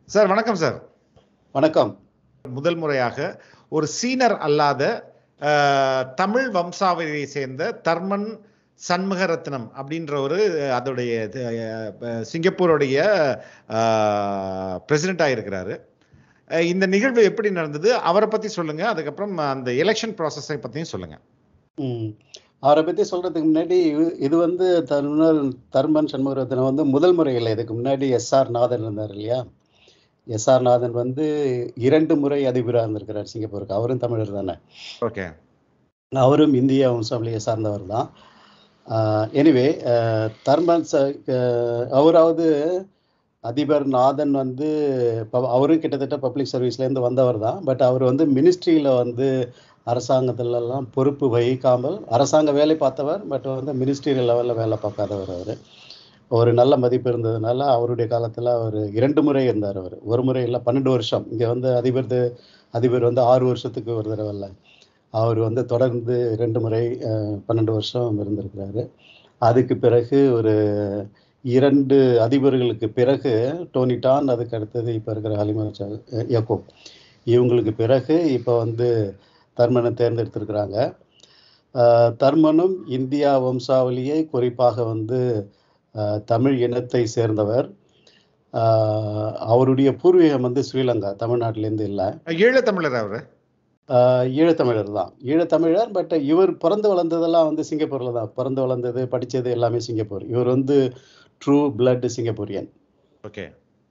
Sir வணக்கம் sir வணக்கம் முதல் முறையாக ஒரு சீனர் அல்லாத அஹ், தமிழ் வம்சாவளியை சேர்ந்த தர்மன் சண்முகரத்னம் அப்படின்ற ஒரு அதோடைய அஹ், சிங்கப்பூருடைய பிரசிடென்ட் இருக்கிறாரு இந்த நிகழ்வு எப்படி நடந்தது அவரை பத்தி சொல்லுங்க அதுக்கப்புறம் அந்த எலெக்ஷன் ப்ராசஸை பத்தியும் சொல்லுங்க ம். அவரை பத்தி சொல்றதுக்கு முன்னாடி இது- இது வந்து தருணர் தர்மன் சண்முகரத்னம் வந்து முதல் முறை இல்லை இதுக்கு முன்னாடி எஸ்ஆர் நாதன் இருந்தார் இல்லையா எஸ்ஆர் நாதன் வந்து இரண்டு முறை அதிபராக இருந்திருக்கிறார் சிங்கப்பூருக்கு அவரும் தமிழர் தானே ஓகே அவரும் இந்திய வம்சாவளியை சார்ந்தவர் தான் எனிவே தர்மன் ச அஹ், அவராவது அதிபர் நாதன் வந்து ப- அவரும் கிட்டத்தட்ட பப்ளிக் சர்வீஸ்லேருந்து வந்தவர் தான் பட் அவர் வந்து மினிஸ்ட்ரியில் வந்து அரசாங்கத்திலலாம் பொறுப்பு வகிக்காமல் அரசாங்க வேலை பார்த்தவர் பட் வந்து மினிஸ்ட்ரி லெவலில் வேலை பார்க்காதவர் அவர் ஒரு நல்ல மதிப்பு இருந்ததுனால அவருடைய காலத்தில் அவர் இரண்டு முறை இருந்தார் அவர் ஒரு முறை இல்லை பன்னெண்டு வருஷம் இங்கே வந்து அதிபர் து- அதிபர் வந்து ஆறு வருஷத்துக்கு ஒரு தடவை இல்லை அவர் வந்து தொடர்ந்து ரெண்டு முறை அஹ், பன்னெண்டு வருஷம் இருந்திருக்கிறாரு அதுக்கு பிறகு ஒரு இரண்டு அதிபர்களுக்கு பிறகு டோனி டான் அதுக்கு அடுத்தது இப்போ இருக்கிற ஹலிமா யக்கூப் இவங்களுக்கு பிறகு இப்போ வந்து தர்மனை தேர்ந்தெடுத்திருக்கிறாங்க அஹ், தர்மனும் இந்தியா வம்சாவளியை குறிப்பாக வந்து அஹ், தமிழ் இனத்தை சேர்ந்தவர் அஹ், அவருடைய பூர்வீகம் வந்து ஸ்ரீலங்கா தமிழ்நாட்டிலேருந்து இல்லை ஈழத்தமிழர் அவரு ஆஹ் ஈழத்தமிழர் தான் ஈழத்தமிழர் பட் இவர் பிறந்து வளர்ந்ததெல்லாம் வந்து சிங்கப்பூர்ல தான் பிறந்து வளர்ந்தது படிச்சது எல்லாமே சிங்கப்பூர் இவர் வந்து ட்ரூ பிளட் சிங்கப்பூரியன் ஓகே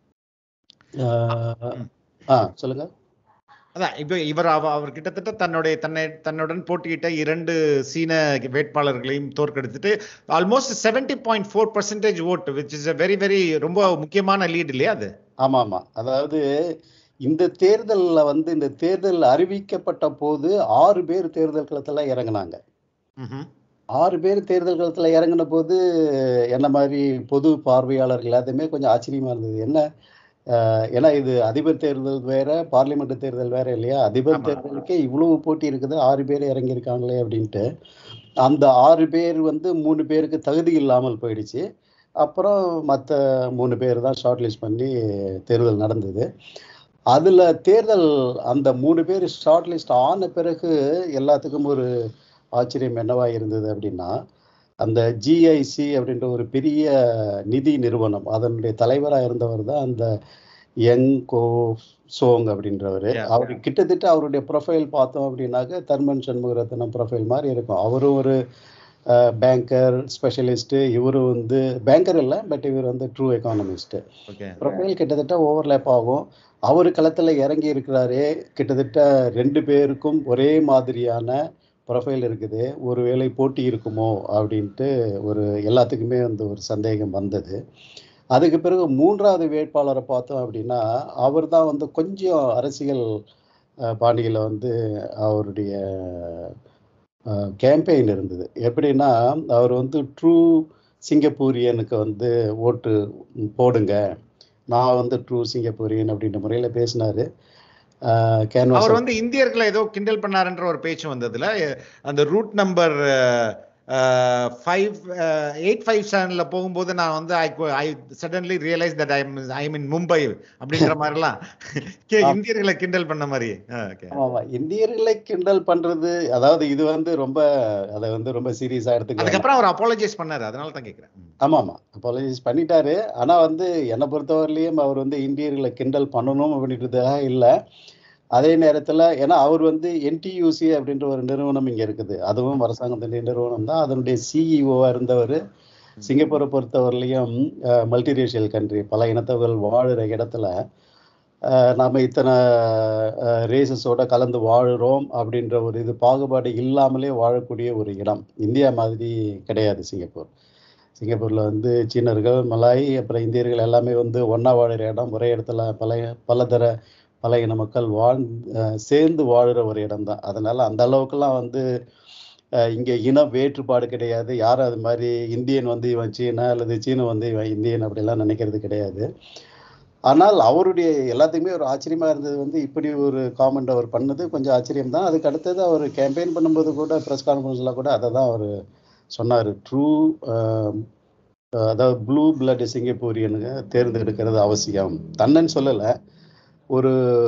ஆஹ் ஆ சொல்லுங்க அதான் இப்போ இவர் அவ அவர் கிட்டத்தட்ட தன்னுடைய தன்னை தன்னுடன் போட்டியிட்ட இரண்டு சீன வேட்பாளர்களையும் தோற்கடித்துட்டு almost seventy point four percentage vote which is a very very ரொம்ப முக்கியமான லீட் இல்லையா அது ஆமா ஆமா அதாவது இந்த தேர்தல்ல வந்து இந்த தேர்தல் அறிவிக்கப்பட்ட போது ஆறு பேர் தேர்தல் களத்துல இறங்குனாங்க ம்ஹும். ஆறு பேர் தேர்தல் களத்துல இறங்கின போது என்ன மாதிரி பொது பார்வையாளர்கள் எல்லாத்தையுமே கொஞ்சம் ஆச்சரியமா இருந்தது என்ன ஆஹ் ஏன்னா இது அதிபர் தேர்தல் வேற பார்லிமெண்ட் தேர்தல் வேற இல்லையா அதிபர் ஆமா. தேர்தலுக்கே இவ்வளவு போட்டி இருக்குது ஆறு பேர் இறங்கியிருக்காங்களே அப்படின்ட்டு அந்த ஆறு பேர் வந்து மூணு பேருக்கு தகுதி இல்லாமல் போயிடுச்சு அப்புறம் மற்ற மூணு பேர் தான் ஷார்ட் லிஸ்ட் பண்ணி தேர்தல் நடந்தது அதுல தேர்தல் அந்த மூணு பேர் ஷார்ட் லிஸ்ட் ஆன பிறகு எல்லாத்துக்கும் ஒரு ஆச்சரியம் என்னவா இருந்தது அப்படின்னா அந்த ஜிஐசி அப்படின்ற ஒரு பெரிய நிதி நிறுவனம் அதனுடைய தலைவராக இருந்தவர் தான் அந்த யங் கோ சோங் அப்படின்றவர் Yeah. அவர் கிட்டத்தட்ட அவருடைய ப்ரொஃபைல் பார்த்தோம் அப்படின்னாக்க தர்மன் சண்முகரத்னம் ப்ரொஃபைல் மாதிரி இருக்கும் அவரும் ஒரு பேங்கர் ஸ்பெஷலிஸ்ட்டு இவரும் வந்து பேங்கர் இல்லை பட் இவர் வந்து ட்ரூ எக்கானமிஸ்ட்டு ஓகே ப்ரொஃபைல் கிட்டத்தட்ட ஓவர்லேப் ஆகும் அவர் களத்தில் இறங்கி இருக்கிறாரே கிட்டத்தட்ட ரெண்டு பேருக்கும் ஒரே மாதிரியான ப்ரொஃபைல் இருக்குது ஒருவேளை போட்டி இருக்குமோ அப்படின்ட்டு ஒரு எல்லாத்துக்குமே வந்து ஒரு சந்தேகம் வந்தது அதுக்கு பிறகு மூன்றாவது வேட்பாளரை பார்த்தோம் அப்படின்னா அவர் தான் வந்து கொஞ்சம் அரசியல் அஹ், பாணியில வந்து அவருடைய கேம்பெயின் இருந்தது எப்படின்னா அவர் வந்து ட்ரூ சிங்கப்பூரியனுக்கு வந்து ஓட்டு போடுங்க நான் வந்து ட்ரூ சிங்கப்பூரியன் அப்படின்ற முறையில் பேசினாரு கேன்வாஸ் அவர் வந்து இந்தியர்களை ஏதோ கிண்டல் பண்ணாருன்ற ஒரு பேச்சு வந்ததுல அந்த route number five eight five செவன்ல போகும்போது நான் வந்து I I suddenly realise that I I mean Mumbai அப்படின்ற மாதிரிலாம் கே- இந்தியர்களை கிண்டல் பண்ண மாதிரி ஓகே ஆமா இந்தியர்களை கிண்டல் பண்றது அதாவது இது வந்து ரொம்ப அதை வந்து ரொம்ப சீரியஸா எடுத்துக்க அதுக்கப்புறம் அவர் அப்பாலஜைஸ் பண்ணாரு அதனால தான் கேட்கிறேன் ம். ஆமா ஆமா அப்பாலஜைஸ் பண்ணிட்டாரு ஆனா வந்து என்னை பொறுத்தவரையிலையும் அவர் வந்து இந்தியர்களை கிண்டல் பண்ணணும் அப்படின்றதுக்காக இல்லை அதே நேரத்துல ஏன்னா அவர் வந்து என்டியூசி அப்படின்ற ஒரு நிறுவனம் இங்க இருக்குது அதுவும் அரசாங்கத்தினுடைய நிறுவனம் தான் அதனுடைய சிஇஓவா இருந்தவர் சிங்கப்பூரை பொறுத்தவரையிலையும் மல்டிரேஷியல் கண்ட்ரி பல இனத்தவர்கள் வாழுற இடத்துல அஹ், நாம இத்தனை ரேசஸோட கலந்து வாழுறோம் அப்படின்ற ஒரு இது பாகுபாடு இல்லாமலே வாழக்கூடிய ஒரு இடம் இந்தியா மாதிரி கிடையாது சிங்கப்பூர் சிங்கப்பூர்ல வந்து சீனர்கள் மலாய் அப்புறம் இந்தியர்கள் எல்லாமே வந்து ஒண்ணா வாழுற இடம் ஒரே இடத்துல பல பலதர பல இன மக்கள் வாழ் அஹ், சேர்ந்து வாழுற ஒரு இடம் தான் அதனால அந்த அளவுக்குலாம் வந்து அஹ், இங்க இன வேற்றுப்பாடு கிடையாது யாரும் அது மாதிரி இந்தியன் வந்து இவன் சீனா அல்லது சீன வந்து இவன் இந்தியன் அப்படிலாம் நினைக்கிறது கிடையாது ஆனால் அவருடைய எல்லாத்துக்குமே ஒரு ஆச்சரியமா இருந்தது வந்து இப்படி ஒரு காமெண்ட் அவர் பண்ணது கொஞ்சம் ஆச்சரியம் தான் அதுக்கு அடுத்தது அவர் கேம்பெயின் பண்ணும்போது கூட ப்ரெஸ் கான்ஃபரன்ஸ்ல கூட அதை தான் அவர் சொன்னார் ட்ரூ அஹ் அதாவது ப்ளூ பிளட் சிங்கப்பூரியனுங்க தேர்ந்தெடுக்கிறது அவசியம் தன்னன்னு சொல்லலை ஒரு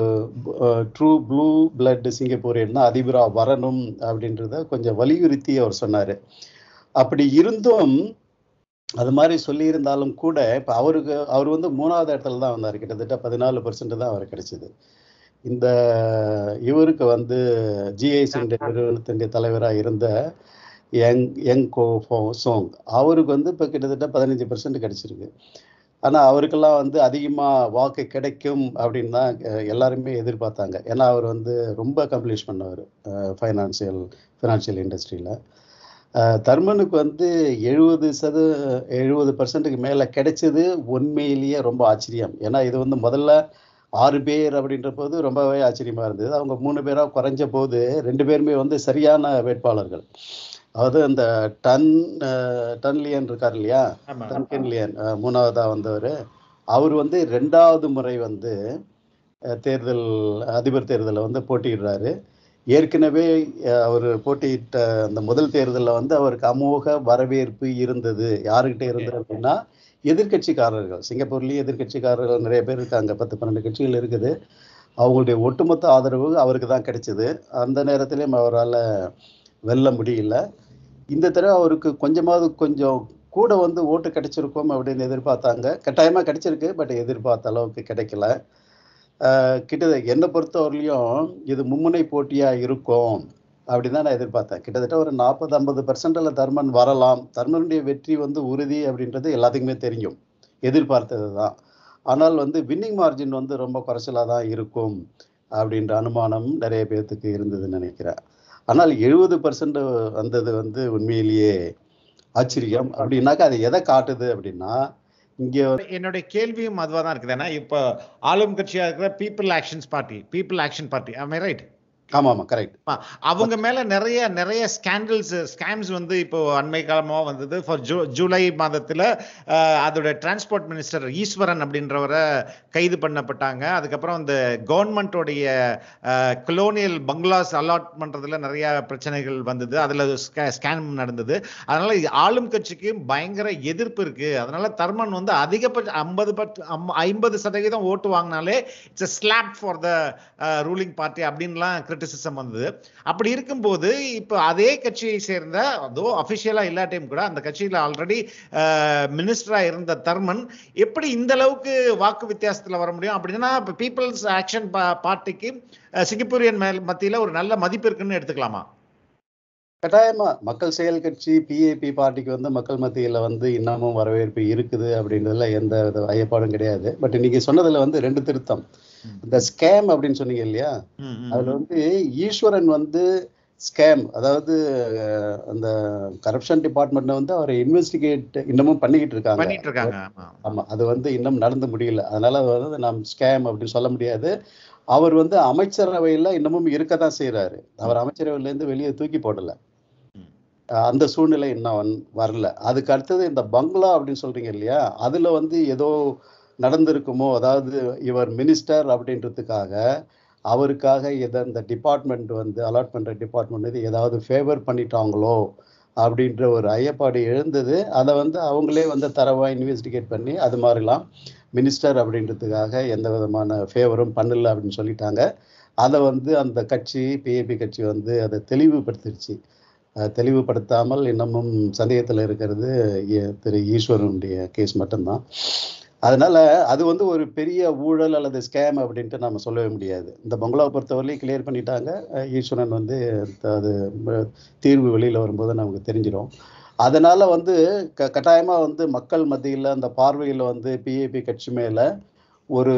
ட்ரூ ப்ளூ பிளட் சிங்கப்பூரியன் தான் அதிபரா வரணும் அப்படின்றத கொஞ்சம் வலியுறுத்தி அவர் சொன்னார் அப்படி இருந்தும் அது மாதிரி சொல்லியிருந்தாலும் கூட இப்போ அவருக்கு அவர் வந்து மூணாவது இடத்துல தான் வந்தார் கிட்டத்தட்ட பதினாலு பர்சன்ட் தான் அவர் கிடைச்சது இந்த இவருக்கு வந்து ஜிஐசி நிறுவனத்தினுடைய தலைவராக இருந்த யங் யங் கோ ஃபோ சோங் அவருக்கு வந்து இப்போ கிட்டத்தட்ட பதினஞ்சு பர்சன்ட் கிடைச்சிருக்கு ஆனால் அவருக்கெல்லாம் வந்து அதிகமாக வாக்கு கிடைக்கும் அப்படின்னு தான் அஹ், எல்லாருமே எதிர்பார்த்தாங்க ஏன்னா அவர் வந்து ரொம்ப அக்கம்ப்ளிஷ் பண்ணவர் ஃபைனான்சியல் ஃபினான்ஷியல் இண்டஸ்ட்ரியில் தர்மனுக்கு வந்து எழுபது சத எழுபது பர்சன்ட்டுக்கு மேலே கிடைச்சது உண்மையிலேயே ரொம்ப ஆச்சரியம் ஏன்னா இது வந்து முதல்ல ஆறு பேர் அப்படின்ற போது ரொம்பவே ஆச்சரியமாக இருந்தது அவங்க மூணு பேராக குறைஞ்ச போது ரெண்டு பேருமே வந்து சரியான வேட்பாளர்கள் அதாவது அந்த டன் அஹ், டன்லியன் இருக்கார் இல்லையா ஆமா டன்கன்லியன் அஹ், மூணாவதா வந்தவர் அவர் வந்து ரெண்டாவது முறை வந்து அஹ், தேர்தல் அதிபர் தேர்தலில் வந்து போட்டியிடுறாரு ஏற்கனவே அஹ், அவர் போட்டியிட்ட அந்த முதல் தேர்தலில் வந்து அவருக்கு அமோக வரவேற்பு இருந்தது யாருக்கிட்ட இருந்தது அப்படின்னா எதிர்க்கட்சிக்காரர்கள் சிங்கப்பூர்லேயும் எதிர்க்கட்சிக்காரர்கள் நிறைய பேர் இருக்காங்க பத்து பன்னெண்டு கட்சிகள் இருக்குது அவங்களுடைய ஒட்டுமொத்த ஆதரவு அவருக்கு தான் கிடைச்சது அந்த நேரத்திலையும் அவரால் வெல்ல முடியல இந்த தடவை அவருக்கு கொஞ்சமாவது கொஞ்சம் கூட வந்து ஓட்டு கிடைச்சிருக்கும் அப்படின்னு எதிர்பார்த்தாங்க கட்டாயமாக கிடைச்சிருக்கு பட் எதிர்பார்த்த அளவுக்கு கிடைக்கல ஆஹ் கிட்ட என்னை பொறுத்தவரையிலையும் இது மும்முனை போட்டியாக இருக்கும் அப்படின்னு தான் நான் எதிர்பார்த்தேன் கிட்டத்தட்ட ஒரு நாற்பது ஐம்பது பர்சன்டில் தர்மன் வரலாம் தர்மனுடைய வெற்றி வந்து உறுதி அப்படின்றது எல்லாத்துக்குமே தெரியும் எதிர்பார்த்தது தான் ஆனால் வந்து வின்னிங் மார்ஜின் வந்து ரொம்ப குறைச்சலாக தான் இருக்கும் அப்படின்ற அனுமானம் நிறைய பேர்த்துக்கு இருந்ததுன்னு நினைக்கிறேன் ஆனால் எழுபது பர்சன்ட் வந்தது வந்து உண்மையிலேயே ஆச்சரியம் அப்படின்னாக்கா அது எதை காட்டுது அப்படின்னா இங்கே என்னுடைய கேள்வியும் அதுவா தான் இருக்குது ஏன்னா இப்போ ஆளும் கட்சியா இருக்கிற people actions party people action party ஆமே ரைட் ஆமாம் ஆமாம் கரெக்ட் அவங்க மேல நிறைய நிறைய ஸ்கேண்டல்ஸ் ஸ்கேம்ஸ் வந்து இப்போ அண்மை காலமா வந்தது ஃபார் ஜூ ஜூலை மாதத்துல அஹ், அதோட டிரான்ஸ்போர்ட் மினிஸ்டர் ஈஸ்வரன் அப்படின்றவரை கைது பண்ணப்பட்டாங்க அதுக்கப்புறம் இந்த கவர்மெண்டோடைய கொலோனியல் பங்களாஸ் அலாட் பண்றதுல நிறைய பிரச்சனைகள் வந்தது அதுல ஸ்கேம் நடந்தது அதனால இது ஆளும் கட்சிக்கு பயங்கர எதிர்ப்பு இருக்கு அதனால தர்மன் வந்து அதிகபட்ச ஐம்பது ஐம்பது சதவீதம் ஓட்டு வாங்கினாலே it's slap for the ruling party அப்படின்லாம் கிரிட்டிசிசம் வந்தது அப்படி இருக்கும்போது இப்போ அதே கட்சியை சேர்ந்த அதோ அஃபிஷியலா இல்லாட்டியும் கூட அந்த கட்சியில ஆல்ரெடி மினிஸ்டரா இருந்த தர்மன் எப்படி இந்த அளவுக்கு வாக்கு வித்தியாசத்துல வர முடியும் அப்படின்னா இப்போ பீப்புள்ஸ் ஆக்ஷன் பார்ட்டிக்கு சிங்கப்பூரியன் மேல் மத்தியில ஒரு நல்ல மதிப்பு இருக்குன்னு எடுத்துக்கலாமா கட்டாயமா மக்கள் செயல் கட்சி பிஏபி பார்ட்டிக்கு வந்து மக்கள் மத்தியில வந்து இன்னமும் வரவேற்பு இருக்குது அப்படின்றதுல எந்த வித ஐயப்பாடும் கிடையாது பட் இன்னைக்கு சொன்னதுல வந்து ரெண்டு திருத்தம் ம். இந்த ஸ்கேம் அப்படின்னு சொன்னீங்க இல்லையா ம், ம், அதுல வந்து ஈஸ்வரன் வந்து ஸ்கேம் அதாவது அஹ், அந்த கரப்ஷன் டிபார்ட்மெண்ட்ல வந்து அவரை இன்வெஸ்டிகேட் இன்னமும் பண்ணிக்கிட்டு இருக்காங்க பண்ணிட்டு இருக்காங்க ஆமா ஆமா அது வந்து இன்னும் நடந்து முடியல அதனால அது வந்து நாம் ஸ்கேம் அப்படின்னு சொல்ல முடியாது அவர் வந்து அமைச்சரவையில இன்னமும் இருக்கத்தான் செய்றாரு அவர் அமைச்சரவையில இருந்து வெளியே தூக்கி போடல ம். அஹ் அந்த சூழ்நிலை இன்னும் வந்- வரல அதுக்கு அடுத்தது இந்த பங்களா அப்படின்னு சொல்றீங்க இல்லையா அதுல வந்து ஏதோ நடந்திருக்குமோ அதாவது இவர் மினிஸ்டர் அப்படின்றதுக்காக அவருக்காக எதை இந்த டிபார்ட்மெண்ட் வந்து அலாட் பண்ற டிபார்ட்மெண்ட் வந்து ஏதாவது ஃபேவர் பண்ணிட்டாங்களோ அப்படின்ற ஒரு ஐயப்பாடு எழுந்தது அதை வந்து அவங்களே வந்து தரவா இன்வெஸ்டிகேட் பண்ணி அது மாதிரிலாம் மினிஸ்டர் அப்படின்றதுக்காக எந்த விதமான ஃபேவரும் பண்ணல அப்படின்னு சொல்லிட்டாங்க அதை வந்து அந்த கட்சி பிஏபி கட்சி வந்து அதை தெளிவுபடுத்திருச்சு அஹ் தெளிவுபடுத்தாமல் இன்னமும் சந்தேகத்தில் இருக்கிறது எ- திரு ஈஸ்வரனுடைய கேஸ் மட்டும்தான் அதனால அது வந்து ஒரு பெரிய ஊழல் அல்லது ஸ்கேம் அப்படின்ட்டு நம்ம சொல்லவே முடியாது இந்த பங்களாவை பொறுத்தவரையிலும் கிளியர் பண்ணிட்டாங்க அஹ் ஈஸ்வரன் வந்து த- அது ம- தீர்வு வெளியில வரும்போது நமக்கு தெரிஞ்சிடும் அதனால வந்து க கட்டாயமா வந்து மக்கள் மத்தியில அந்த பார்வையில வந்து பிஏபி கட்சி மேல ஒரு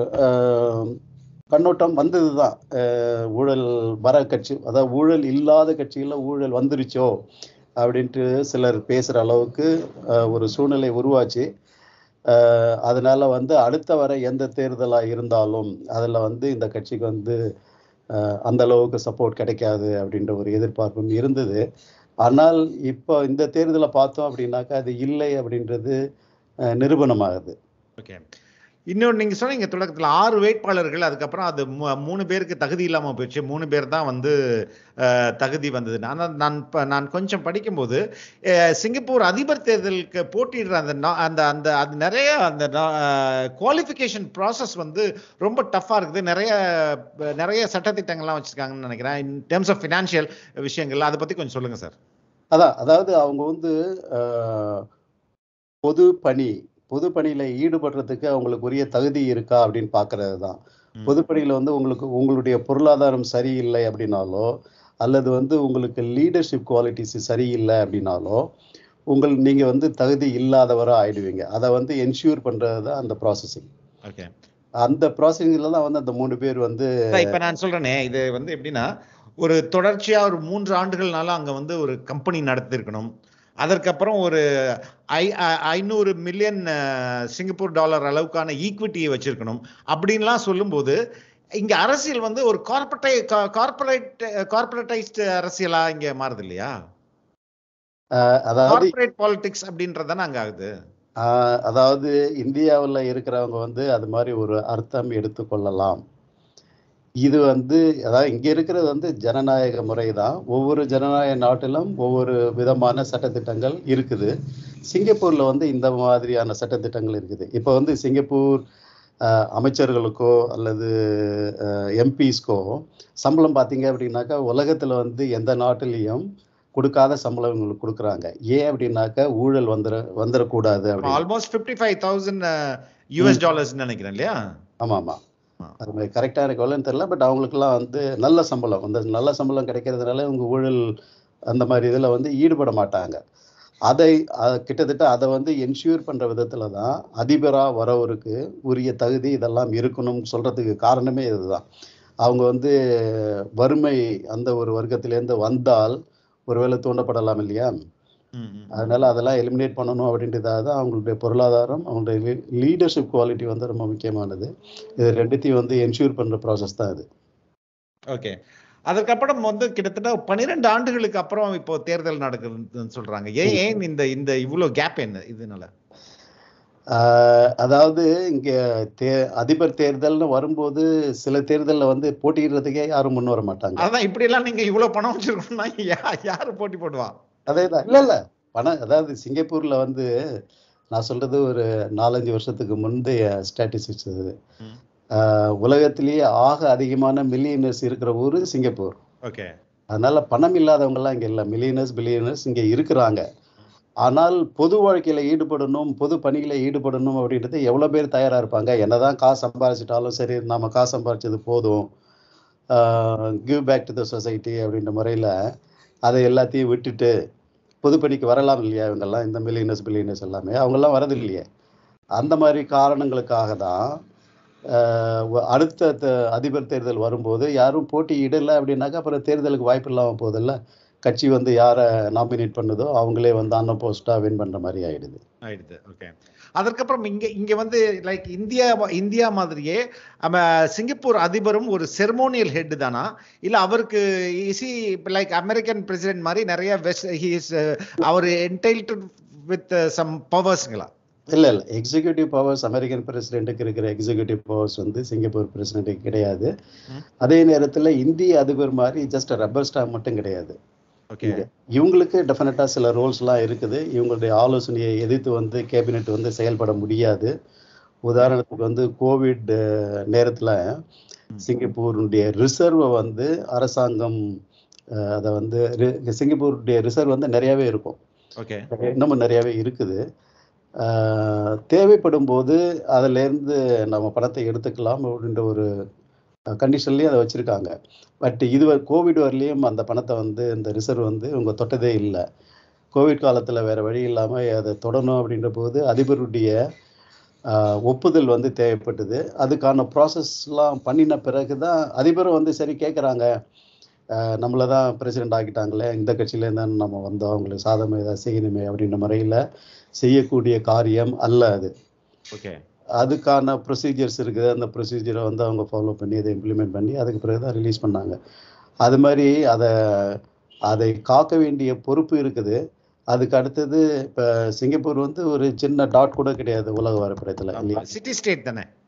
அஹ், கண்ணோட்டம் வந்ததுதான் அஹ், ஊழல் வர கட்சி அதாவது ஊழல் இல்லாத கட்சியில ஊழல் வந்துருச்சோ அப்படின்ட்டு சிலர் பேசுற அளவுக்கு அஹ், ஒரு சூழ்நிலை உருவாச்சு அஹ், அதனால வந்து அடுத்த வர எந்த தேர்தலா இருந்தாலும் அதுல வந்து இந்த கட்சிக்கு வந்து அஹ், அந்த அளவுக்கு சப்போர்ட் கிடைக்காது அப்படின்ற ஒரு எதிர்பார்ப்பும் இருந்தது ஆனால் இப்போ இந்த தேர்தலை பார்த்தோம் அப்படின்னாக்கா அது இல்லை அப்படின்றது அஹ், நிரூபணமாகுது ஓகே இன்னொன்று நீங்க சொன்னீங்க தொடக்கத்துல ஆறு வேட்பாளர்கள் அதுக்கப்புறம் அது மூ- மூணு பேருக்கு தகுதி இல்லாம போயிடுச்சு மூணு பேர் தான் வந்து அஹ், தகுதி வந்தது நான் நான் ப- நான் கொஞ்சம் படிக்கும்போது அஹ், சிங்கப்பூர் அதிபர் தேர்தலுக்கு போட்டியிடுற அந்த நா- அந்த அந்த அது நிறைய அந்த குவாலிஃபிகேஷன் ப்ராசஸ் வந்து ரொம்ப டஃப்பாக இருக்குது நிறைய அஹ், நிறைய சட்டத்திட்டங்கள்லாம் வச்சிருக்காங்கன்னு நினைக்கிறேன் இன் டேர்ம்ஸ் ஆஃப் ஃபினான்ஷியல் விஷயங்கள் அதை பத்தி கொஞ்சம் சொல்லுங்க சார் அதான் அதாவது அவங்க வந்து அஹ், பொது பணி பொது பணியில ஈடுபடுறதுக்கு அவங்களுக்கு உரிய தகுதி இருக்கா அப்படின்னு பார்க்கறது தான் ம். பொது பணியில வந்து உங்களுக்கு உங்களுடைய பொருளாதாரம் சரியில்லை அப்படின்னாலோ அல்லது வந்து உங்களுக்கு லீடர்ஷிப் குவாலிட்டிஸ் சரியில்லை அப்படின்னாலோ உங்கள் நீங்க வந்து தகுதி இல்லாதவரா ஆயிடுவீங்க அதை வந்து என்ஷூர் பண்றது தான் அந்த ப்ராசஸிங் ஓகே அந்த ப்ராசஸிங்ல தான் வந்து அந்த மூணு பேர் வந்து இப்ப நான் சொல்றேனே இது வந்து எப்படின்னா ஒரு தொடர்ச்சியா ஒரு மூன்று ஆண்டுகள்னால அங்க வந்து ஒரு கம்பெனி நடத்திருக்கணும் அதற்கப்புறம் ஒரு ஐ ஐ- ஐநூறு மில்லியன் சிங்கப்பூர் டாலர் அளவுக்கான ஈக்விட்டியை வச்சிருக்கணும் அப்படின்லாம் சொல்லும்போது இங்க அரசியல் வந்து ஒரு கார்பரேட்டை கார்பரேட் கார்பரேட்டைஸ்டு அரசியலா இங்க மாறுது இல்லையா அஹ், அதாவது கார்பரேட் பாலிடிக்ஸ் அப்படின்றது தானே அங்க ஆகுது ஆஹ் அதாவது இந்தியாவில் இருக்கிறவங்க வந்து அது மாதிரி ஒரு அர்த்தம் எடுத்துக்கொள்ளலாம் இது வந்து அதாவது இங்கே இருக்கிறது வந்து ஜனநாயக முறை தான் ஒவ்வொரு ஜனநாயக நாட்டிலும் ஒவ்வொரு விதமான சட்டத்திட்டங்கள் இருக்குது சிங்கப்பூரில் வந்து இந்த மாதிரியான சட்டத்திட்டங்கள் இருக்குது இப்போ வந்து சிங்கப்பூர் ஆஹ் அமைச்சர்களுக்கோ அல்லது எம்பிஸ்க்கோ சம்பளம் பார்த்தீங்க அப்படின்னாக்கா உலகத்தில் வந்து எந்த நாட்டிலையும் கொடுக்காத சம்பளம் இவங்களுக்கு கொடுக்குறாங்க ஏன் அப்படின்னாக்கா ஊழல் வந்துட வந்துடக்கூடாது அப்படின்னு almost fifty five thousand US dollars நினைக்கிறேன் இல்லையா ஆமாம் ஆமாம் ஆ. அது மாதிரி கரெக்டாக எனக்கு எவ்வளோன்னு தெரியல பட் அவங்களுக்குலாம் வந்து நல்ல சம்பளம் அந்த நல்ல சம்பளம் கிடைக்கிறதுனால இவங்க ஊழல் அந்த மாதிரி இதில் வந்து ஈடுபட மாட்டாங்க அதை அ- கிட்டத்தட்ட அதை வந்து என்ஷூர் பண்ணுற விதத்தில் தான் அதிபராக வரவருக்கு உரிய தகுதி இதெல்லாம் இருக்கணும்னு சொல்கிறதுக்கு காரணமே இதுதான் அவங்க வந்து வறுமை அந்த ஒரு வர்க்கத்திலேருந்து வந்தால் ஒருவேளை தூண்டப்படலாம் இல்லையா ம், ம். அதனால அதெல்லாம் எலிமினேட் பண்ணணும் அப்படின்றதாக தான் அவங்களுடைய பொருளாதாரம் அவங்களுடைய லீடர்ஷிப் குவாலிட்டி வந்து ரொம்ப முக்கியமானது இது ரெண்டுத்தையும் வந்து என்ஷூர் பண்ற ப்ராசஸ் தான் இது ஓகே அதற்கப்புறம் வந்து கிட்டத்தட்ட பன்னிரெண்டு ஆண்டுகளுக்கு அப்புறம் இப்போ தேர்தல் நடக்குதுன்னு சொல்றாங்க ஏன் ஏன் இந்த இந்த இவ்வளவு கேப் என்ன இதனால ஆஹ் அதாவது இங்க தே அதிபர் தேர்தல்னு வரும்போது சில தேர்தலில் வந்து போட்டியிடுறதுக்கே யாரும் முன் வர மாட்டாங்க அதான் இப்படி எல்லாம் நீங்க இவ்வளவு பணம் வச்சிருக்கணும்னா யா- யாரு போட்டி போடுவா அதே தான் இல்லை இல்லை பணம் அதாவது சிங்கப்பூர்ல வந்து நான் சொல்றது ஒரு நாலஞ்சு வருஷத்துக்கு முந்தைய ஸ்டாட்டிஸ்டிக்ஸ் இது ம். ஆஹ் உலகத்திலேயே ஆக அதிகமான மில்லியனர்ஸ் இருக்கிற ஊர் சிங்கப்பூர் ஓகே அதனால பணம் இல்லாதவங்கலாம் இங்க இல்லை மில்லியனர்ஸ் பில்லியனர்ஸ் இங்க இருக்கிறாங்க ஆனால் பொது வாழ்க்கையில ஈடுபடணும் பொது பணியில ஈடுபடணும் அப்படின்றது எவ்வளவு பேர் தயாரா இருப்பாங்க என்னதான் காசு சம்பாரிச்சிட்டாலும் சரி நம்ம காசு சம்பாரிச்சது போதும் give back to the society அப்படின்ற முறையில அதை எல்லாத்தையும் விட்டுட்டு பொதுப்பணிக்கு வரலாம் இல்லையா இவங்கெல்லாம் இந்த மில்லியனர்ஸ் பில்லியனர்ஸ் எல்லாமே அவங்கெல்லாம் வரது இல்லையே அந்த மாதிரி காரணங்களுக்காக தான் ஆஹ் வ- அடுத்த த- அதிபர் தேர்தல் வரும்போது யாரும் போட்டியிடலை அப்படின்னாக்கா அப்புறம் தேர்தலுக்கு வாய்ப்பு இல்லாமல் போதில்ல கட்சி வந்து யாரை நாமினேட் பண்ணுதோ அவங்களே வந்து அன்ன போஸ்ட்டாக வின் பண்ணுற மாதிரி ஆயிடுது ஆயிடுது ஓகே அதற்கப்புறம் இங்க இங்க வந்து லைக் இந்தியா இந்தியா மாதிரியே நம்ம சிங்கப்பூர் அதிபரும் ஒரு செர்மோனியல் ஹெட் தானா இல்ல அவருக்கு இசி லைக் அமெரிக்கன் பிரசிடென்ட் மாதிரி நிறைய வெஸ்ட் ஹி இஸ் அவர் என்டைல்டு வித் சம் பவர்ஸ்ங்களா இல்லை இல்லை எக்ஸிக்யூட்டிவ் பவர்ஸ் அமெரிக்கன் பிரசிடென்ட்டுக்கு இருக்கிற எக்ஸிக்யூட்டிவ் பவர்ஸ் வந்து சிங்கப்பூர் பிரசிடென்ட்டுக்கு கிடையாது ம். அதே நேரத்தில் இந்திய அதிபர் மாதிரி ஜஸ்ட் ரப்பர் ஸ்டாம்ப் மட்டும் கிடையாது ஓகே இவங்களுக்கு டெஃபினட்டாக சில ரோல்ஸ்லாம் இருக்குது இவங்களுடைய ஆலோசனையை எதிர்த்து வந்து கேபினெட் வந்து செயல்பட முடியாது உதாரணத்துக்கு வந்து கோவிட் நேரத்தில் சிங்கப்பூருடைய ரிசர்வை வந்து அரசாங்கம் அஹ், அதை வந்து ரி- சிங்கப்பூருடைய ரிசர்வ் வந்து நிறையாவே இருக்கும் ஓகே இன்னமும் நிறையாவே இருக்குது ஆஹ் தேவைப்படும் போது அதிலேருந்து நம்ம பணத்தை எடுத்துக்கலாம் அப்படின்ற ஒரு கண்டிஷன்லேயும் அதை வச்சுருக்காங்க பட் இது வ- கோவிட் வரலையும் அந்த பணத்தை வந்து இந்த ரிசர்வ் வந்து இவங்க தொட்டதே இல்லை கோவிட் காலத்தில் வேறு வழி இல்லாமல் அதை தொடணும் அப்படின்ற போது அதிபருடைய ஆஹ் ஒப்புதல் வந்து தேவைப்பட்டது அதுக்கான ப்ராசஸ்லாம் பண்ணின பிறகு தான் அதிபரும் வந்து சரி கேட்குறாங்க நம்மளை தான் பிரசிடெண்ட் ஆக்கிட்டாங்களே இந்த கட்சியிலேருந்து தான் நம்ம வந்தோம் அவங்களுக்கு சாதகம் ஏதாவது செய்யணுமே அப்படின்ற முறையில் செய்யக்கூடிய காரியம் அல்ல அது ஓகே அதுக்கான ப்ரொசீஜர்ஸ் இருக்குது அந்த ப்ரொசீஜரை வந்து அவங்க ஃபாலோ பண்ணி அதை இம்ப்ளிமெண்ட் பண்ணி அதுக்கு பிறகு தான் ரிலீஸ் பண்ணாங்க அது மாதிரி அதை அதை காக்க வேண்டிய பொறுப்பு இருக்குது அதுக்கு அடுத்தது இப்போ சிங்கப்பூர் வந்து ஒரு சின்ன டாட் கூட கிடையாது உலக வரைபடத்தில் இல்லையா சிட்டி ஸ்டேட் தானே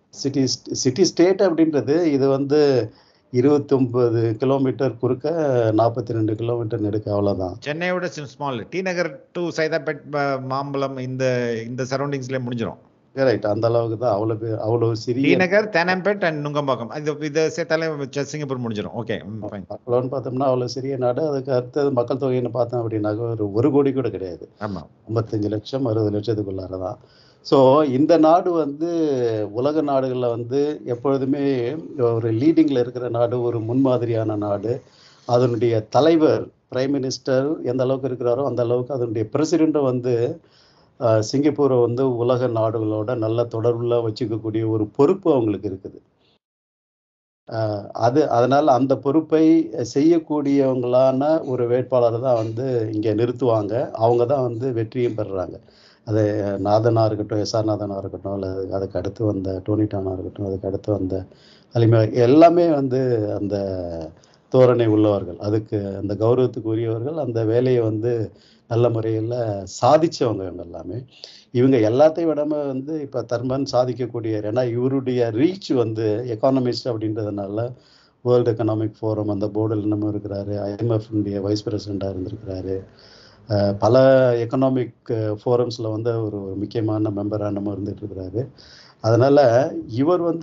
சிட்டி சிட்டி ஸ்டேட் அப்படின்றது இது வந்து இருபத்தொன்பது கிலோமீட்டர் குறுக்க நாற்பத்தி ரெண்டு கிலோமீட்டர் நெடுக்க அவ்வளோதான் சென்னையோட small T Nagar to Saidapet ப- மாம்பலம் இந்த இந்த சரௌண்டிங்ஸ்ல முடிஞ்சிடும் ரைட் அந்த அளவுக்கு தான் அவ்வளோ பேர் அவ்வளோ டி சிறிய நகர் தேனாம்பேட் அண்ட் நுங்கம்பாக்கம் இது இதை சேர்த்தாலே வச்ச சிங்கப்பூர் முடிஞ்சிடும் ஓகே ஃபைன் அவ்வளோன்னு பார்த்தோம்னா அவ்வளோ சிறிய நாடு அதுக்கு அடுத்தது மக்கள் தொகைன்னு பார்த்தோம் அப்படின்னாக்க ஒரு ஒரு கோடி கூட கிடையாது ஆமா ஐம்பத்தஞ்சு லட்சம் அறுபது லட்சத்துக்குள்ளார தான் ஸோ இந்த நாடு வந்து உலக நாடுகளில் வந்து எப்பொழுதுமே ஒரு லீடிங்கில் இருக்கிற நாடு ஒரு முன்மாதிரியான நாடு அதனுடைய தலைவர் பிரைம் மினிஸ்டர் எந்த அளவுக்கு இருக்கிறாரோ அந்த அளவுக்கு அதனுடைய பிரசிடெண்ட்டும் வந்து அஹ், சிங்கப்பூரை வந்து உலக நாடுகளோட நல்ல தொடர்புல வச்சுக்கக்கூடிய ஒரு பொறுப்பு அவங்களுக்கு இருக்குது அஹ், அது அதனால அந்த பொறுப்பை செய்யக்கூடியவங்களான ஒரு வேட்பாளரை தான் வந்து இங்கே நிறுத்துவாங்க அவங்க தான் வந்து வெற்றியும் பெறுறாங்க அது நாதனா இருக்கட்டும் எஸ்ஆர் நாதனா இருக்கட்டும் இல்லை அதுக்கு அடுத்து வந்த டோனி டானா இருக்கட்டும் அதுக்கு அடுத்து வந்த அலிமா எல்லாமே வந்து அந்த தோரணை உள்ளவர்கள் அதுக்கு அந்த கௌரவத்துக்கு உரியவர்கள் அந்த வேலையை வந்து நல்ல முறையில் சாதிச்சவங்க இவங்க எல்லாமே இவங்க எல்லாத்தையும் விடாம வந்து இப்போ தர்மன் சாதிக்கக்கூடிய ஏன்னா இவருடைய ரீச் வந்து எக்கானமிஸ்ட் அப்படின்றதுனால வேர்ல்டு எக்கனாமிக் ஃபோரம் அந்த போர்டில் நம்ம இருக்கிறாரு ஐஎம்எஃப்னுடைய வைஸ் பிரசிடெண்ட்டாக இருந்திருக்கிறாரு அஹ் பல எக்கனாமிக் ஃபோரம்ஸில் வந்து ஒரு ஒரு முக்கியமான மெம்பராக நம்ம இருந்துட்டு இருக்கிறாரு அதனால் இவர் வந்து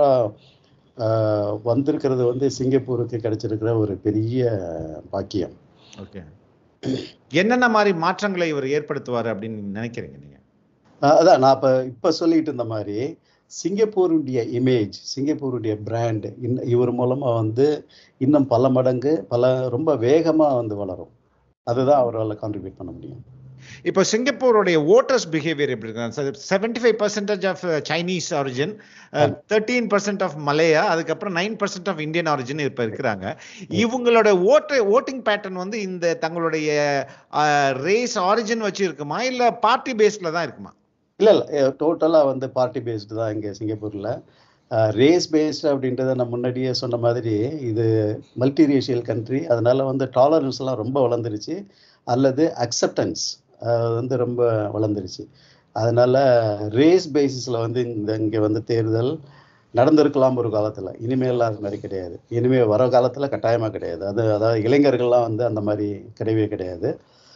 அதிபராக வந்திருக்கிறது வந்து சிங்கப்பூருக்கு கிடைச்சிருக்கிற ஒரு பெரிய பாக்கியம் ஓகே என்னென்ன மாதிரி மாற்றங்களை இவர் ஏற்படுத்துவார் அப்படின்னு நினைக்கிறீங்க நீங்க அஹ் அதான் நான் இப்போ இப்போ சொல்லிட்டு இருந்த மாதிரி சிங்கப்பூருடைய இமேஜ் சிங்கப்பூருடைய பிராண்ட் இன் இவர் மூலமாக வந்து இன்னும் பல மடங்கு பல ரொம்ப வேகமாக வந்து வளரும் அதுதான் அவரால் கான்ட்ரிபியூட் பண்ண முடியும் இப்போ சிங்கப்பூருடைய ஓட்டர்ஸ் பிஹேவியர் எப்படி இருக்கு seventy five percentage of Chinese origin thirteen percent of Malaya அதுக்கப்புறம் nine percent of Indian origin இப்ப இருக்கிறாங்க இவங்களோட ஓட்டு ஓட்டிங் பேட்டர்ன் வந்து இந்த தங்களுடைய ரேஸ் ஆரிஜின் வச்சு இருக்குமா இல்ல பார்ட்டி பேஸ்ல தான் இருக்குமா இல்லை இல்லை டோட்டலாக வந்து பார்ட்டி பேஸ்டு தான் இங்கே சிங்கப்பூரில் ரேஸ் பேஸ்டு அப்படின்றத நான் முன்னாடியே சொன்ன மாதிரி இது மல்டி ரேஷியல் கண்ட்ரி அதனால வந்து டாலரன்ஸ்லாம் ரொம்ப வளர்ந்துருச்சு அல்லது அக்செப்டன்ஸ் வந்து ரொம்ப வளர்ந்துருச்சு அதனால ரேஸ் பேசிஸில் வந்து இந்த இங்கே வந்து தேர்தல் நடந்திருக்கலாம் ஒரு காலத்தில் இனிமேல் அது மாதிரி கிடையாது இனிமேல் வர காலத்தில் கட்டாயமாக கிடையாது அது அதாவது இளைஞர்கள்லாம் வந்து அந்த மாதிரி கிடையவே கிடையாது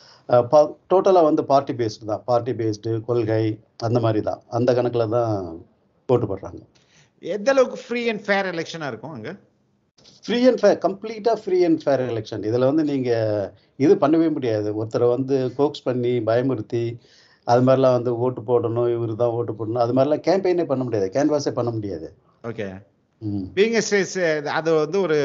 டோட்டலாக வந்து பார்ட்டி பேஸ்டு தான் பார்ட்டி பேஸ்டு கொள்கை அந்த மாதிரி தான் அந்த கணக்கில் தான் போட்டு போடுறாங்க எந்த அளவுக்கு ஃப்ரீ அண்ட் ஃபேர் எலெக்ஷனா இருக்கும் அங்க ஃப்ரீ அண்ட் ஃபேர் கம்ப்ளீட்டாக ஃப்ரீ அண்ட் ஃபேர் எலெக்ஷன் இதில் வந்து நீங்கள் இது பண்ணவே முடியாது ஒருத்தரை வந்து கோக்ஸ் பண்ணி பயமுறுத்தி அது மாதிரிலாம் வந்து ஓட்டு போடணும் இவரு தான் ஓட்டு போடணும் அது மாதிரிலாம் கேம்பெயினே பண்ண முடியாது கேன்வாஸே பண்ண முடியாது ஓகே ம் பீங்க அது வந்து ஒரு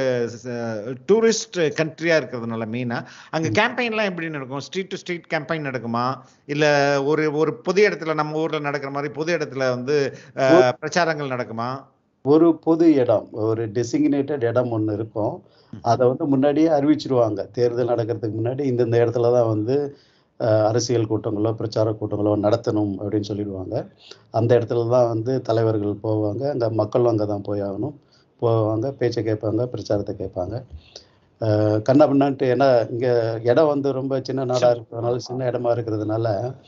டூரிஸ்ட் கண்ட்ரியா இருக்கிறதுனால மெயினா அங்க கேம்பெயின்லாம் எப்படி நடக்கும் ஸ்ட்ரீட் டு ஸ்ட்ரீட் கேம்பெயின் நடக்குமா இல்ல ஒரு ஒரு பொது இடத்துல நம்ம ஊர்ல நடக்கிற மாதிரி பொது இடத்துல வந்து அஹ், பிரச்சாரங்கள் நடக்குமா ஒரு பொது இடம் ஒரு டெசிக்னேட்டட் இடம் ஒன்று இருக்கும் அதை வந்து முன்னாடியே அறிவிச்சிருவாங்க தேர்தல் நடக்கிறதுக்கு முன்னாடி இந்தந்த இடத்துல தான் வந்து அஹ், அரசியல் கூட்டங்களோ பிரச்சார கூட்டங்களோ நடத்தணும் அப்படின்னு சொல்லிடுவாங்க அந்த இடத்துல தான் வந்து தலைவர்கள் போவாங்க அங்கே மக்களும் அங்கே தான் போய் ஆகணும் போவாங்க பேச்சை கேட்பாங்க பிரச்சாரத்தை கேட்பாங்க அஹ், கண்ணா பின்னான்ட்டு ஏன்னா இங்கே இடம் வந்து ரொம்ப சின்ன நாடாக இருக்கிறதுனால சின்ன இடமா இருக்கிறதுனால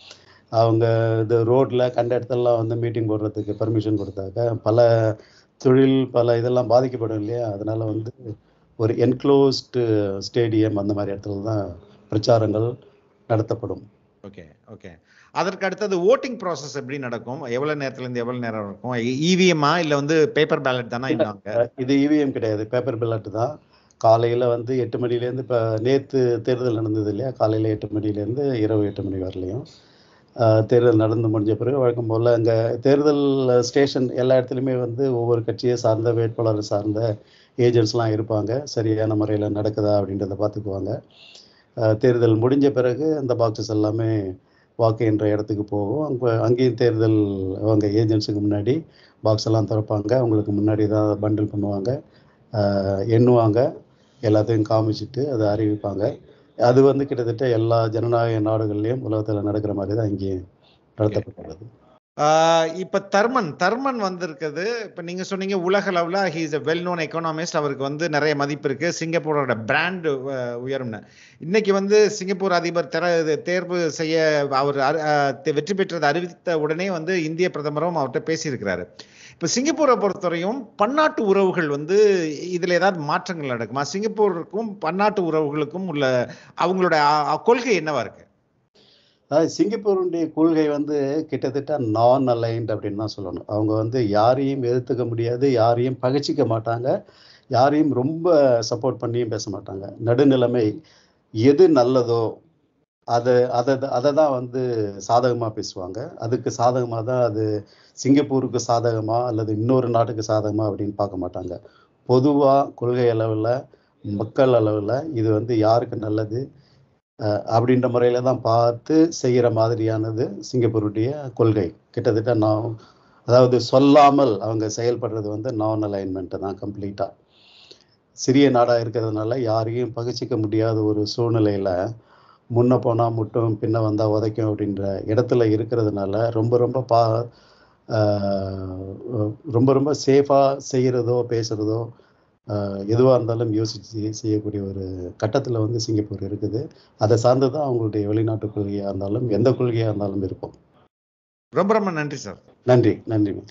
அவங்க இது ரோட்ல கண்ட இடத்துலலாம் வந்து மீட்டிங் போடுறதுக்கு பர்மிஷன் கொடுத்தாக்க பல தொழில் பல இதெல்லாம் பாதிக்கப்படும் இல்லையா அதனால வந்து ஒரு என்க்ளோஸ்டு ஸ்டேடியம் அந்த மாதிரி இடத்துல தான் பிரச்சாரங்கள் நடத்தப்படும் ஓகே ஓகே அதற்கு அடுத்தது ஓட்டிங் ப்ராசஸ் எப்படி நடக்கும் எவ்வளவு நேரத்துல இருந்து எவ்வளவு நேரம் இருக்கும் இவிஎம்மா இல்ல வந்து பேப்பர் பேலட் தானா இன்னாங்க இது இவிஎம் கிடையாது பேப்பர் பில்லட் தான் காலையில் வந்து எட்டு மணிலேருந்து இப்போ நேற்று தேர்தல் நடந்தது இல்லையா காலையில் எட்டு மணிலேருந்து இரவு எட்டு மணி வரலையும் ஆஹ் தேர்தல் நடந்து முடிஞ்ச பிறகு வழக்கம் போல் அங்கே தேர்தல் ஸ்டேஷன் எல்லா இடத்துலையுமே வந்து ஒவ்வொரு கட்சியை சார்ந்த வேட்பாளர் சார்ந்த ஏஜென்ட்ஸ்லாம் இருப்பாங்க சரியான முறையில் நடக்குதா அப்படின்றத பார்த்துக்குவாங்க ஆஹ் தேர்தல் முடிஞ்ச பிறகு அந்த பாக்ஸஸ் எல்லாமே வாக்கு என்ற இடத்துக்கு போகும் அங்கே அங்கேயும் தேர்தல் அவங்க ஏஜென்ட்ஸுக்கு முன்னாடி பாக்ஸ் எல்லாம் திறப்பாங்க அவங்களுக்கு முன்னாடி தான் பண்டில் பண்ணுவாங்க ஆஹ் எண்ணுவாங்க எல்லாத்தையும் காமிச்சிட்டு அதை அறிவிப்பாங்க அது வந்து கிட்டத்தட்ட எல்லா ஜனநாயக நாடுகள்லையும் உலகத்தில் நடக்கிற மாதிரி தான் இங்கேயும் நடத்தப்பட்டுள்ளது ஆஹ் இப்ப தர்மன் தர்மன் வந்திருக்குது இப்ப நீங்க சொன்னீங்க உலக அளவுல he is a well known economist அவருக்கு வந்து நிறைய மதிப்பு இருக்கு சிங்கப்பூரோட பிராண்ட் உயரும்னு இன்னைக்கு வந்து சிங்கப்பூர் அதிபர் தெர தேர்வு செய்ய அவர் அரு- ஆஹ் தெ- வெற்றி பெற்றதை அறிவித்த உடனே வந்து இந்திய பிரதமரும் அவர்கிட்ட பேசியிருக்கிறாரு இப்ப சிங்கப்பூரை பொறுத்தவரையும் பன்னாட்டு உறவுகள் வந்து இதுல ஏதாவது மாற்றங்கள் நடக்குமா சிங்கப்பூருக்கும் பன்னாட்டு உறவுகளுக்கும் உள்ள அவங்களோட அ- அ- கொள்கை என்னவா இருக்கு அதாவது சிங்கப்பூருடைய கொள்கை வந்து கிட்டத்தட்ட நான் அலைன்ட் அப்படின்னு தான் சொல்லணும் அவங்க வந்து யாரையும் எதிர்த்துக்க முடியாது யாரையும் பகைச்சிக்க மாட்டாங்க யாரையும் ரொம்ப சப்போர்ட் பண்ணியும் பேச மாட்டாங்க நடுநிலைமை எது நல்லதோ அதை அதை அதை தான் வந்து சாதகமாக பேசுவாங்க அதுக்கு சாதகமாக தான் அது சிங்கப்பூருக்கு சாதகமா அல்லது இன்னொரு நாட்டுக்கு சாதகமா அப்படின்னு பார்க்க மாட்டாங்க பொதுவாக கொள்கை அளவில் மக்கள் அளவில் இது வந்து யாருக்கு நல்லது அஹ் அப்படின்ற முறையில தான் பார்த்து செய்கிற மாதிரியானது சிங்கப்பூருடைய கொள்கை கிட்டத்தட்ட நான் அதாவது சொல்லாமல் அவங்க செயல்படுறது வந்து நான் அலைன்மெண்ட் தான் கம்ப்ளீட்டாக சிறிய நாடாக இருக்கிறதுனால யாரையும் பகிச்சிக்க முடியாத ஒரு சூழ்நிலையில் முன்ன போனால் முட்டும் பின்ன வந்தால் உதைக்கும் அப்படின்ற இடத்துல இருக்கிறதுனால ரொம்ப ரொம்ப பா ஆஹ் ரொம்ப ரொம்ப சேஃபாக செய்கிறதோ பேசுகிறதோ எதுவாக இருந்தாலும் யோசித்து செய்யக்கூடிய ஒரு கட்டத்தில் வந்து சிங்கப்பூர் இருக்குது அதை சார்ந்து தான் அவங்களுடைய வெளிநாட்டு கொள்கையாக இருந்தாலும் எந்த கொள்கையாக இருந்தாலும் இருக்கும் ரொம்ப ரொம்ப நன்றி சார் நன்றி நன்றி